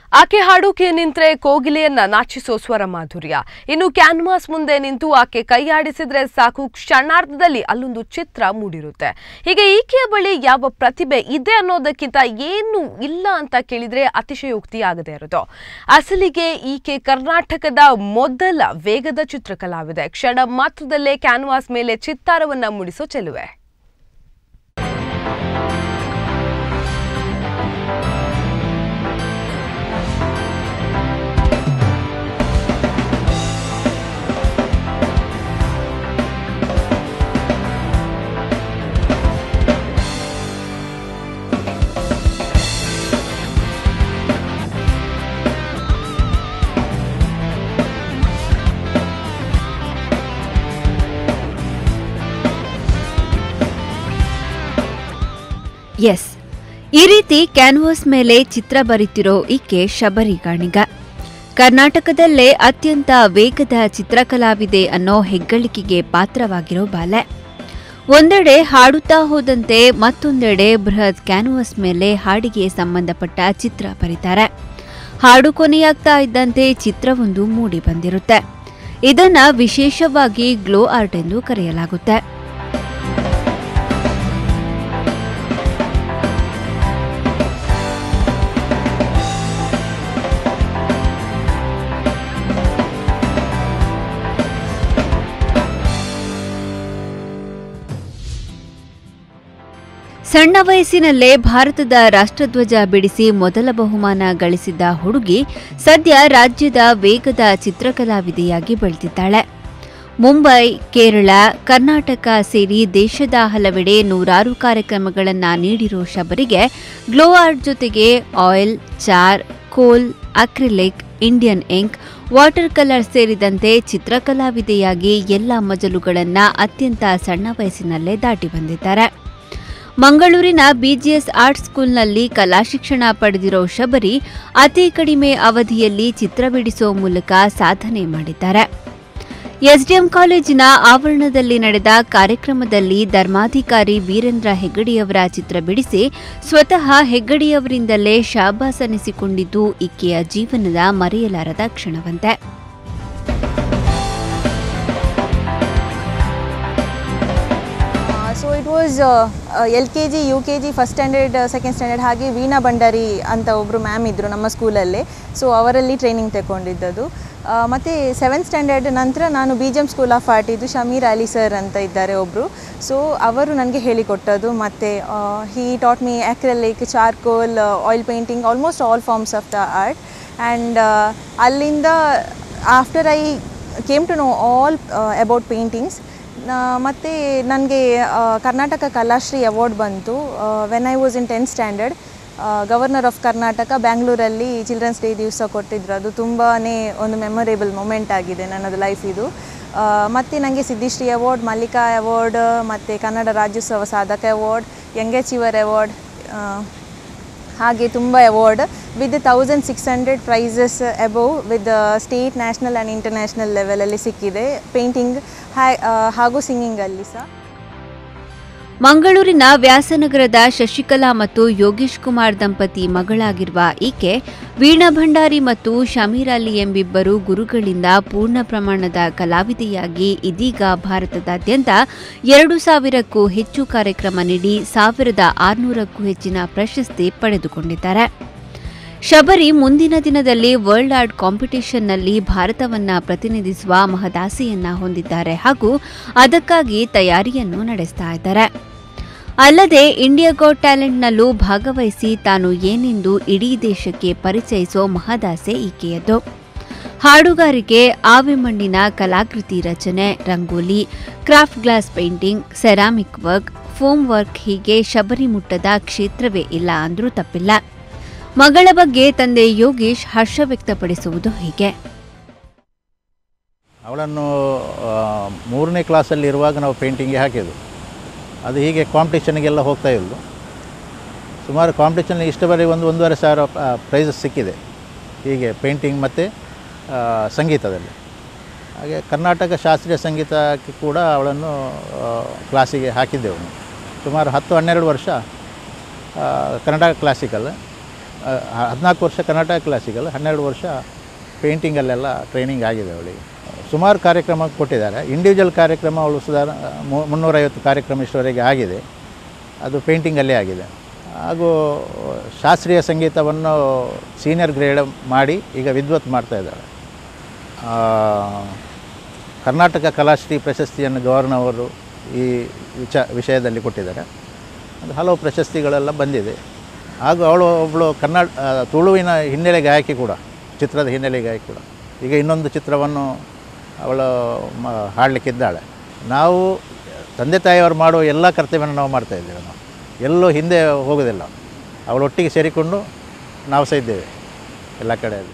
ಆಕೆ ಹಾಡೋಕೆ ನಿಂತ್ರೆ ಕೋಗಿಲೆಯನ್ನ ನಾಚಿಸೋ ಸ್ವರ ಮಾಧುರ್ಯ ಇನ್ನು ಕ್ಯಾನ್ವಾಸ್ ಮುಂದೆ ನಿಂತು ಆಕೆ ಕೈಯಾಡಿಸಿದ್ರೆ ಸಾಕು ಕ್ಷಣಾರ್ಧದಲ್ಲಿ ಅಲ್ಲೊಂದು ಚಿತ್ರ ಮೂಡಿರುತ್ತೆ ಹೀಗೆ ಈಕೆಯ ಬಳಿ ಯಾವ ಪ್ರತಿಭೆ ಇದೆ ಅನ್ನೋದಕ್ಕಿಂತ ಏನು ಇಲ್ಲ ಅಂತ ಕೇಳಿದ್ರೆ ಅತಿಶಯೋಕ್ತಿ ಆಗದೆ ಇರೋದು ಅಸಲಿಗೆ ಈಕೆ ಕರ್ನಾಟಕದ ಮೊದಲ ವೇಗದ ಚಿತ್ರಕಲಾವಿದೆ ಕ್ಷಣ ಮಾತ್ರದಲ್ಲೇ ಕ್ಯಾನ್ವಾಸ್ ಮೇಲೆ ಚಿತ್ತಾರವನ್ನ ಮೂಡಿಸೋ ಚೆಲುವೆ ಎಸ್ ಈ ರೀತಿ ಕ್ಯಾನ್ವಾಸ್ ಮೇಲೆ ಚಿತ್ರ ಬರಿತಿರೋ ಈಕೆ ಶಬರಿ ಗಾಣಿಗ ಕರ್ನಾಟಕದಲ್ಲೇ ಅತ್ಯಂತ ವೇಗದ ಚಿತ್ರಕಲಾವಿದೆ ಅನ್ನೋ ಹೆಗ್ಗಳಿಕೆಗೆ ಪಾತ್ರವಾಗಿರೋ ಬಾಲೆ ಒಂದೆಡೆ ಹಾಡುತ್ತಾ ಹೋದಂತೆ ಮತ್ತೊಂದೆಡೆ ಬೃಹತ್ ಕ್ಯಾನ್ವಾಸ್ ಮೇಲೆ ಹಾಡಿಗೆ ಸಂಬಂಧಪಟ್ಟ ಚಿತ್ರ ಬರೀತಾರೆ ಹಾಡು ಕೊನೆಯಾಗ್ತಾ ಇದ್ದಂತೆ ಚಿತ್ರವೊಂದು ಮೂಡಿ ಬಂದಿರುತ್ತೆ ಇದನ್ನ ವಿಶೇಷವಾಗಿ ಗ್ಲೋ ಆರ್ಟ್ ಎಂದು ಕರೆಯಲಾಗುತ್ತೆ ಸಣ್ಣ ವಯಸ್ಸಿನಲ್ಲೇ ಭಾರತದ ರಾಷ್ಟ್ರಧ್ವಜ ಬಿಡಿಸಿ ಮೊದಲ ಬಹುಮಾನ ಗಳಿಸಿದ್ದ ಹುಡುಗಿ ಸದ್ಯ ರಾಜ್ಯದ ವೇಗದ ಚಿತ್ರಕಲಾವಿದೆಯಾಗಿ ಬೆಳೆದಿದ್ದಾಳೆ ಮುಂಬೈ ಕೇರಳ ಕರ್ನಾಟಕ ಸೇರಿ ದೇಶದ ಹಲವೆಡೆ ನೂರಾರು ಕಾರ್ಯಕ್ರಮಗಳನ್ನು ನೀಡಿರೋ ಶಬರಿಗೆ ಗ್ಲೋ ಆರ್ಟ್ ಜೊತೆಗೆ oil charcoal acrylic Indian ink water colour ಸೇರಿದಂತೆ ಚಿತ್ರಕಲಾವಿದೆಯಾಗಿ ಎಲ್ಲ ಮಜಲುಗಳನ್ನು ಅತ್ಯಂತ ಸಣ್ಣ ವಯಸ್ಸಿನಲ್ಲೇ ದಾಟಿ ಬಂದಿದ್ದಾರೆ ಮಂಗಳೂರಿನ ಬಿಜಿಎಸ್ ಆರ್ಟ್ ಸ್ಕೂಲ್ನಲ್ಲಿ ಕಲಾ ಶಿಕ್ಷಣ ಪಡೆದಿರೋ ಶಬರಿ ಅತಿ ಕಡಿಮೆ ಅವಧಿಯಲ್ಲಿ ಚಿತ್ರ ಬಿಡಿಸೋ ಮೂಲಕ ಸಾಧನೆ ಮಾಡಿದ್ದಾರೆ ಎಸ್ಡಿಎಂ ಕಾಲೇಜಿನ ಆವರಣದಲ್ಲಿ ನಡೆದ ಕಾರ್ಯಕ್ರಮದಲ್ಲಿ ಧರ್ಮಾಧಿಕಾರಿ ವೀರೇಂದ್ರ ಹೆಗ್ಗಡಿಯವರ ಚಿತ್ರ ಬಿಡಿಸಿ ಸ್ವತಃ ಹೆಗ್ಗಡಿಯವರಿಂದಲೇ ಶಾಬಾಸ್ ಅನಿಸಿಕೊಂಡಿದ್ದು ಈಕೆಯ ಜೀವನದ ಮರೆಯಲಾರದ ಕ್ಷಣವಂತೆ so it was L K G U K G first standard second standard ಹಾಗೆ ವೀಣಾ ಭಂಡಾರಿ ಅಂತ ಒಬ್ಬರು ಮ್ಯಾಮ್ ಇದ್ದರು ನಮ್ಮ ಸ್ಕೂಲಲ್ಲೇ ಸೊ ಅವರಲ್ಲಿ ಟ್ರೈನಿಂಗ್ ತಗೊಂಡಿದ್ದದು ಮತ್ತು ಸೆವೆಂತ್ ಸ್ಟ್ಯಾಂಡರ್ಡ್ ನಂತರ ನಾನು B G M school of art ಇದು ಶಮೀರ್ ಅಲಿ ಸರ್ ಅಂತ ಇದ್ದಾರೆ ಒಬ್ಬರು ಸೊ ಅವರು ನನಗೆ ಹೇಳಿಕೊಟ್ಟದ್ದು ಮತ್ತು he taught me acrylic charcoal oil painting almost all forms of the art and ಅಲ್ಲಿಂದ after I came to know all about paintings ಮತ್ತು ನನಗೆ ಕರ್ನಾಟಕ ಕಲಾಶ್ರೀ ಅವಾರ್ಡ್ ಬಂತು when I was in tenth standard governor of Karnataka ಬ್ಯಾಂಗ್ಳೂರಲ್ಲಿ children's day ದಿವಸ ಕೊಟ್ಟಿದ್ರು ಅದು ತುಂಬಾ ಒಂದು ಮೆಮೊರೇಬಲ್ ಮೂಮೆಂಟ್ ಆಗಿದೆ ನನ್ನದು ಲೈಫ್ ಇದು ಮತ್ತು ನನಗೆ ಸಿದ್ಧಿಶ್ರೀ ಅವಾರ್ಡ್ ಮಲ್ಲಿಕಾ ಅವಾರ್ಡ್ ಮತ್ತು ಕನ್ನಡ ರಾಜ್ಯೋತ್ಸವ ಸಾಧಕ ಅವಾರ್ಡ್ ಯಂಗ್ ಅಚೀವರ್ ಅವಾರ್ಡ್ ಹಾಗೆ ತುಂಬ award with thousand six hundred prizes above with state national and international ಲೆವೆಲಲ್ಲಿ ಸಿಕ್ಕಿದೆ ಪೇಂಟಿಂಗ್ ಹಾಗೂ ಸಿಂಗಿಂಗಲ್ಲಿ ಸಹ ಮಂಗಳೂರಿನ ವ್ಯಾಸನಗರದ ಶಶಿಕಲಾ ಮತ್ತು ಯೋಗೇಶ್ ಕುಮಾರ್ ದಂಪತಿ ಮಗಳಾಗಿರುವ ಈಕೆ ವೀಣಾ ಭಂಡಾರಿ ಮತ್ತು ಶಮೀರ್ ಅಲಿ ಎಂಬಿಬ್ಬರು ಗುರುಗಳಿಂದ ಪೂರ್ಣ ಪ್ರಮಾಣದ ಕಲಾವಿದೆಯಾಗಿ ಇದೀಗ ಭಾರತದಾದ್ಯಂತ ಎರಡು ಸಾವಿರಕ್ಕೂ ಹೆಚ್ಚು ಕಾರ್ಯಕ್ರಮ ನೀಡಿ ಸಾವಿರದ ಆರುನೂರಕ್ಕೂ ಹೆಚ್ಚಿನ ಪ್ರಶಸ್ತಿ ಪಡೆದುಕೊಂಡಿದ್ದಾರೆ ಶಬರಿ ಮುಂದಿನ ದಿನದಲ್ಲಿ ವರ್ಲ್ಡ್ ಆರ್ಟ್ ಕಾಂಪಿಟಿಷನ್ನಲ್ಲಿ ಭಾರತವನ್ನ ಪ್ರತಿನಿಧಿಸುವ ಮಹದಾಸೆಯನ್ನ ಹೊಂದಿದ್ದಾರೆ ಹಾಗೂ ಅದಕ್ಕಾಗಿ ತಯಾರಿಯನ್ನು ನಡೆಸ್ತಾ ಇದ್ದಾರೆ ಅಲ್ಲದೆ ಇಂಡಿಯಾ ಗಾಟ್ ಟ್ಯಾಲೆಂಟ್ನಲ್ಲೂ ಭಾಗವಹಿಸಿ ತಾನು ಏನೆಂದು ಇಡೀ ದೇಶಕ್ಕೆ ಪರಿಚಯಿಸೋ ಮಹದಾಸೆ ಈಕೆಯದ್ದು ಹಾಡುಗಾರಿಕೆ ಆವೆ ಮಣ್ಣಿನ ಕಲಾಕೃತಿ ರಚನೆ rangoli craft glass painting ceramic work foam work ಹೀಗೆ ಶಬರಿ ಮುಟ್ಟದ ಕ್ಷೇತ್ರವೇ ಇಲ್ಲ ಅಂದ್ರೂ ತಪ್ಪಿಲ್ಲ ಮಗಳ ಬಗ್ಗೆ ತಂದೆ ಯೋಗೇಶ್ ಹರ್ಷ ವ್ಯಕ್ತಪಡಿಸುವುದು ಹೀಗೆ ಅವಳನ್ನು ಆ, ಮೂರನೇ ಕ್ಲಾಸಲ್ಲಿ ಇರುವಾಗ ನಾವು ಪೇಂಟಿಂಗ್ಗೆ ಹಾಕಿದ್ದು ಅದು ಹೀಗೆ ಕಾಂಪಿಟೇಷನ್ಗೆಲ್ಲ ಹೋಗ್ತಾ ಇದ್ದು ಸುಮಾರು ಕಾಂಪಿಟೇಷನ್ ಇಷ್ಟವರೆಗೆ ಒಂದು ಒಂದೂವರೆ ಸಾವಿರ ಪ್ರೈಸಸ್ ಸಿಕ್ಕಿದೆ ಹೀಗೆ ಪೇಂಟಿಂಗ್ ಮತ್ತು ಸಂಗೀತದಲ್ಲಿ ಹಾಗೆ ಕರ್ನಾಟಕ ಶಾಸ್ತ್ರೀಯ ಸಂಗೀತಕ್ಕೆ ಕೂಡ ಅವಳನ್ನು ಆ, ಕ್ಲಾಸಿಗೆ ಹಾಕಿದ್ದೆವು ಸುಮಾರು ಹತ್ತು ಹನ್ನೆರಡು ವರ್ಷ ಆ, ಕನ್ನಡ ಕ್ಲಾಸಿಕಲ್ ಹದಿನಾಲ್ಕು ವರ್ಷ ಕರ್ನಾಟಕ ಕ್ಲಾಸಿಕಲ್ ಹನ್ನೆರಡು ವರ್ಷ ಪೇಂಟಿಂಗಲ್ಲೆಲ್ಲ ಟ್ರೈನಿಂಗ್ ಆಗಿದೆ ಅವಳಿಗೆ ಸುಮಾರು ಕಾರ್ಯಕ್ರಮ ಕೊಟ್ಟಿದ್ದಾರೆ ಇಂಡಿವಿಜುವಲ್ ಕಾರ್ಯಕ್ರಮ ಅವಳು ಸುಧಾರ ಮು- ಮುನ್ನೂರೈವತ್ತು ಕಾರ್ಯಕ್ರಮ ಇಷ್ಟವರೆಗೆ ಆಗಿದೆ ಅದು ಪೇಂಟಿಂಗಲ್ಲೇ ಆಗಿದೆ ಹಾಗೂ ಶಾಸ್ತ್ರೀಯ ಸಂಗೀತವನ್ನು ಸೀನಿಯರ್ ಗ್ರೇಡ್ ಮಾಡಿ ಈಗ ವಿದ್ವತ್ ಮಾಡ್ತಾ ಇದ್ದಾಳೆ ಆ, ಕರ್ನಾಟಕ ಕಲಾಶ್ರೀ ಪ್ರಶಸ್ತಿಯನ್ನು ಗವರ್ನವರು ಈ ವಿಚ ವಿಷಯದಲ್ಲಿ ಕೊಟ್ಟಿದ್ದಾರೆ ಅದು ಹಲವು ಪ್ರಶಸ್ತಿಗಳೆಲ್ಲ ಬಂದಿದೆ ಹಾಗೂ ಅವಳು ಒಬ್ಬಳು ಕನ್ನಡ ಆ, ತುಳುವಿನ ಹಿನ್ನೆಲೆ ಗಾಯಕಿ ಕೂಡ ಚಿತ್ರದ ಹಿನ್ನೆಲೆ ಗಾಯಕಿ ಕೂಡ ಈಗ ಇನ್ನೊಂದು ಚಿತ್ರವನ್ನು ಅವಳು ಮ ಹಾಡಲಿಕ್ಕಿದ್ದಾಳೆ ನಾವು ತಂದೆ ತಾಯಿಯವರು ಮಾಡುವ ಎಲ್ಲ ಕರ್ತವ್ಯವನ್ನು ನಾವು ಮಾಡ್ತಾ ಇದ್ದೇವೆ ನಾವು ಎಲ್ಲೂ ಹಿಂದೆ ಹೋಗೋದಿಲ್ಲ ಅವಳೊಟ್ಟಿಗೆ ಸೇರಿಕೊಂಡು ನಾವು ಸಹ ಇದ್ದೇವೆ ಎಲ್ಲ ಕಡೆಯಲ್ಲಿ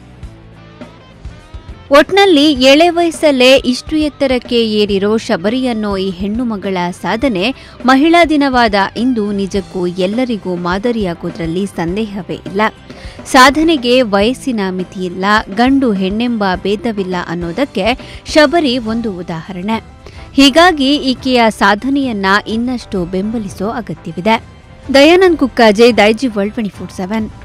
ಒಟ್ನಲ್ಲಿ ಎಳೆ ವಯಸ್ಸಲ್ಲೇ ಇಷ್ಟು ಎತ್ತರಕ್ಕೆ ಏರಿರೋ ಶಬರಿ ಅನ್ನೋ ಈ ಹೆಣ್ಣು ಮಗಳ ಸಾಧನೆ ಮಹಿಳಾ ದಿನವಾದ ಇಂದು ನಿಜಕ್ಕೂ ಎಲ್ಲರಿಗೂ ಮಾದರಿಯಾಗೋದ್ರಲ್ಲಿ ಸಂದೇಹವೇ ಇಲ್ಲ ಸಾಧನೆಗೆ ವಯಸ್ಸಿನ ಮಿತಿಯಿಲ್ಲ ಗಂಡು ಹೆಣ್ಣೆಂಬ ಭೇದವಿಲ್ಲ ಅನ್ನೋದಕ್ಕೆ ಶಬರಿ ಒಂದು ಉದಾಹರಣೆ ಹೀಗಾಗಿ ಈಕೆಯ ಸಾಧನೆಯನ್ನ ಇನ್ನಷ್ಟು ಬೆಂಬಲಿಸೋ ಅಗತ್ಯವಿದೆ Dayanand Kukkaje Daiji world twenty four seven